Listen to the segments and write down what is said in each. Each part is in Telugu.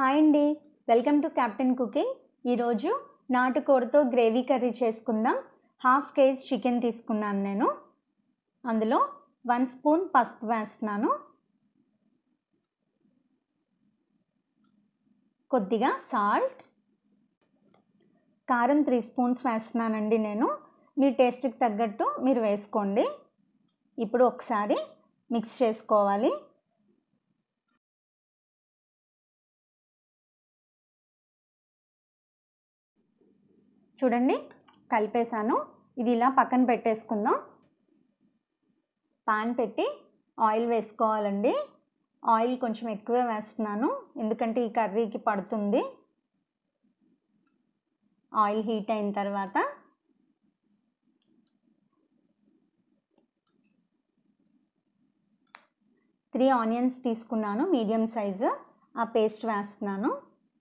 హాయ్ అండి వెల్కమ్ టు క్యాప్టెన్ కుకింగ్ ఈరోజు నాటుకోడితో గ్రేవీ కర్రీ చేసుకుందాం హాఫ్ కేజీ చికెన్ తీసుకున్నాను నేను అందులో వన్ స్పూన్ పసుపు వేస్తున్నాను కొద్దిగా సాల్ట్ కారం త్రీ స్పూన్స్ వేస్తున్నానండి నేను మీ టేస్ట్కి తగ్గట్టు మీరు వేసుకోండి ఇప్పుడు ఒకసారి మిక్స్ చేసుకోవాలి చూడండి కలిపేసాను ఇది ఇలా పక్కన పెట్టేసుకుందాం పాన్ పెట్టి ఆయిల్ వేసుకోవాలండి ఆయిల్ కొంచెం ఎక్కువే వేస్తున్నాను ఎందుకంటే ఈ కర్రీకి పడుతుంది ఆయిల్ హీట్ అయిన తర్వాత త్రీ ఆనియన్స్ తీసుకున్నాను మీడియం సైజు ఆ పేస్ట్ వేస్తున్నాను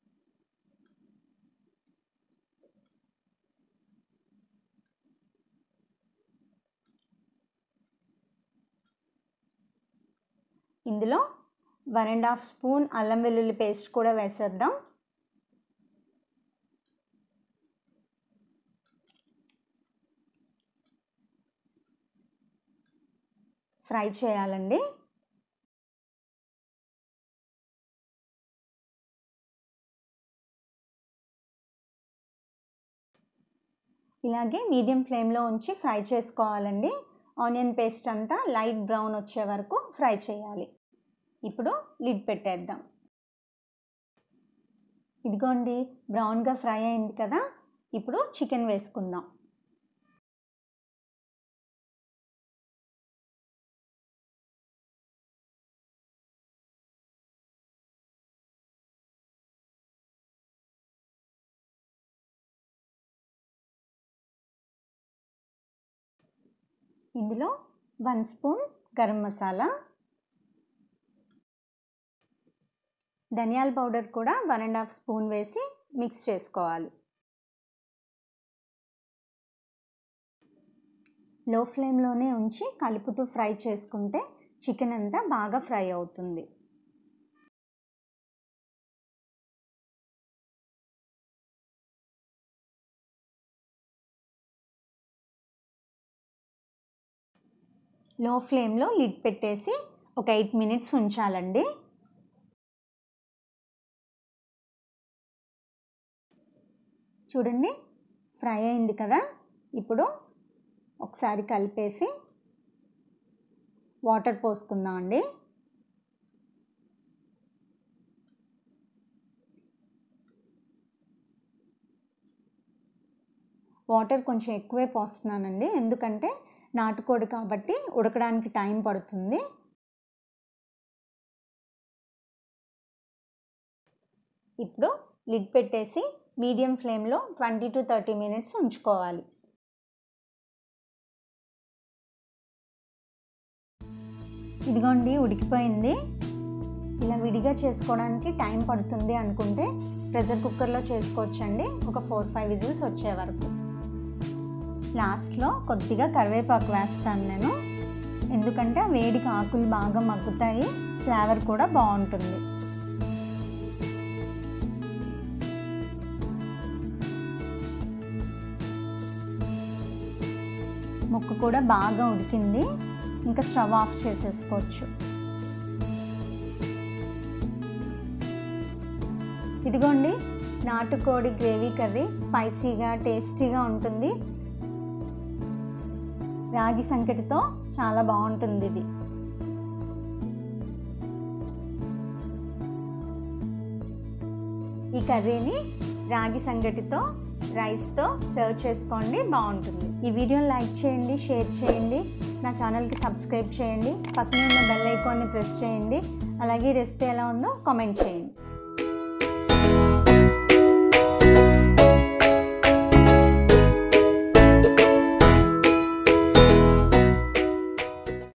ఇందులో వన్ అండ్ హాఫ్ స్పూన్ అల్లం వెల్లుల్లి పేస్ట్ కూడా వేసేద్దాం ఫ్రై చేయాలండి ఇలాగే మీడియం ఫ్లేమ్లో ఉంచి ఫ్రై చేసుకోవాలండి ఆనియన్ పేస్ట్ అంతా లైట్ బ్రౌన్ వచ్చే వరకు ఫ్రై చేయాలి ఇప్పుడు లిడ్ పెట్టేద్దాం ఇదిగోండి బ్రౌన్గా ఫ్రై అయింది కదా ఇప్పుడు చికెన్ వేసుకుందాం ఇందులో వన్ స్పూన్ గరం మసాలా ధనియాల పౌడర్ కూడా వన్ అండ్ హాఫ్ స్పూన్ వేసి మిక్స్ చేసుకోవాలి లో ఫ్లేమ్లోనే ఉంచి కలుపుతూ ఫ్రై చేసుకుంటే చికెన్ అంతా బాగా ఫ్రై అవుతుంది లో ఫ్లేమ్లో లిడ్ పెట్టేసి ఒక ఎయిట్ మినిట్స్ ఉంచాలండి చూడండి ఫ్రై అయింది కదా ఇప్పుడు ఒకసారి కలిపేసి వాటర్ పోసుకుందాం అండి వాటర్ కొంచెం ఎక్కువే పోస్తున్నానండి ఎందుకంటే నాటుకోడి కాబట్టి ఉడకడానికి టైం పడుతుంది ఇప్పుడు లిడ్ పెట్టేసి మీడియం ఫ్లేమ్లో ట్వంటీ టు థర్టీ మినిట్స్ ఉంచుకోవాలి ఇదిగోండి ఉడికిపోయింది ఇలా విడిగా చేసుకోవడానికి టైం పడుతుంది అనుకుంటే ప్రెషర్ కుక్కర్లో చేసుకోవచ్చండి ఒక ఫోర్ ఫైవ్ విజిల్స్ వచ్చే వరకు లాస్ట్లో కొద్దిగా కరివేపాకు వేస్తాను నేను ఎందుకంటే వేడికి ఆకులు బాగా మగ్గుతాయి ఫ్లేవర్ కూడా బాగుంటుంది ముక్క కూడా బాగా ఉడికింది ఇంకా స్టవ్ ఆఫ్ చేసేసుకోవచ్చు ఇదిగోండి నాటుకోడి గ్రేవీ కర్రీ స్పైసీగా టేస్టీగా ఉంటుంది రాగి సంకటితో చాలా బాగుంటుంది ఇది ఈ కర్రీని రాగి సంగటితో రైస్తో సర్వ్ చేసుకోండి బాగుంటుంది ఈ వీడియోని లైక్ చేయండి షేర్ చేయండి నా ఛానల్కి సబ్స్క్రైబ్ చేయండి పక్కనే ఉన్న బెల్ ఐకాన్ని ప్రెస్ చేయండి అలాగే రెసిపీ ఎలా ఉందో కామెంట్ చేయండి